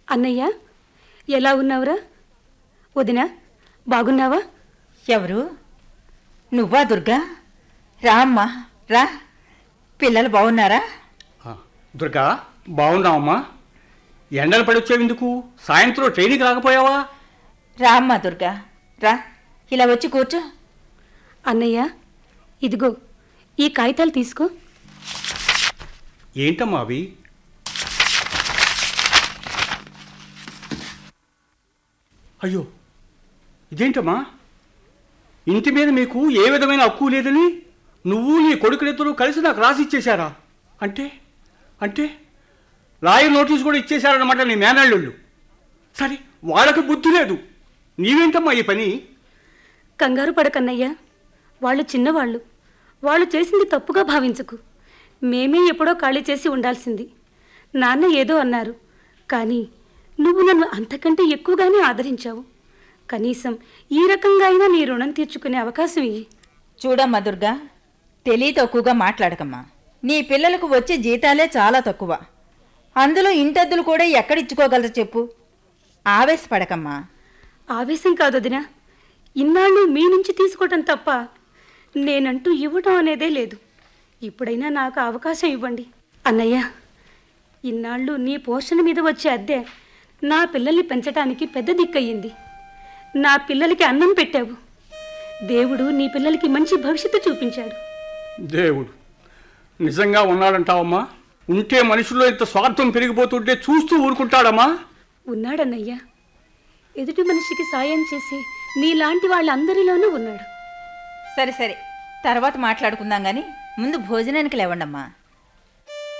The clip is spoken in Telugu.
అన్నయ్య ఎలా ఉన్నావురా వదినా బాగున్నావా ఎవరు నువ్వా దుర్గా రా అమ్మా రా పిల్లలు బాగున్నారా ఆ, దుర్గా బాగున్నావమ్మా ఎండలు పడొచ్చేవెందుకు సాయంత్రం ట్రైన్కి రాకపోయావా రా అమ్మా దుర్గా రా ఇలా వచ్చి కూర్చో అన్నయ్య ఇదిగో ఈ కాగితాలు తీసుకో ఏంటమ్మా అవి అయ్యో ఇదేంటమ్మా ఇంటి మీద మీకు ఏ విధమైన హక్కు లేదని నువ్వు నీ కొడుకులిద్దరూ కలిసి నాకు రాసి ఇచ్చేశారా అంటే అంటే లాయర్ నోటీస్ కూడా ఇచ్చేశారన్నమాట నీ మేనల్లుళ్ళు సరే వాళ్ళకి బుద్ధి లేదు నీవేంటమ్మా ఈ పని కంగారు పడకన్నయ్య వాళ్ళు చిన్నవాళ్ళు వాళ్ళు చేసింది తప్పుగా భావించకు మేమే ఎప్పుడో ఖాళీ చేసి ఉండాల్సింది నాన్న ఏదో అన్నారు కానీ నువ్వు నన్ను అంతకంటే ఎక్కువగానే ఆదరించావు కనీసం ఈ రకంగా అయినా నీ రుణం తీర్చుకునే అవకాశం ఇయ్యి చూడమ్మా దుర్గా తెలివి తక్కువగా మాట్లాడకమ్మా నీ పిల్లలకు వచ్చే జీతాలే చాలా తక్కువ అందులో ఇంటద్దులు కూడా ఎక్కడిచ్చుకోగలరు చెప్పు ఆవేశపడకమ్మా ఆవేశం కాదు వదినా ఇన్నాళ్ళు మీ నుంచి తీసుకోవటం తప్ప నేనంటూ ఇవ్వటం అనేదే లేదు ఇప్పుడైనా నాకు అవకాశం ఇవ్వండి అన్నయ్య ఇన్నాళ్ళు నీ పోషణ మీద వచ్చే అద్దె నా పిల్లల్ని పెంచటానికి పెద్ద దిక్కయ్యింది నా పిల్లలకి అన్నం పెట్టావు దేవుడు నీ పిల్లలకి మంచి భవిష్యత్తు చూపించాడు దేవుడు నిజంగా ఉన్నాడంటావమ్మా ఉంటే మనుషుల్లో ఇంత స్వార్థం పెరిగిపోతుంటే చూస్తూ ఊరుకుంటాడమ్మా ఉన్నాడన్నయ్యా ఎదుటి మనిషికి సాయం చేసి నీలాంటి వాళ్ళందరిలోనూ ఉన్నాడు సరే సరే తర్వాత మాట్లాడుకుందాం కానీ ముందు భోజనానికి లేవండమ్మా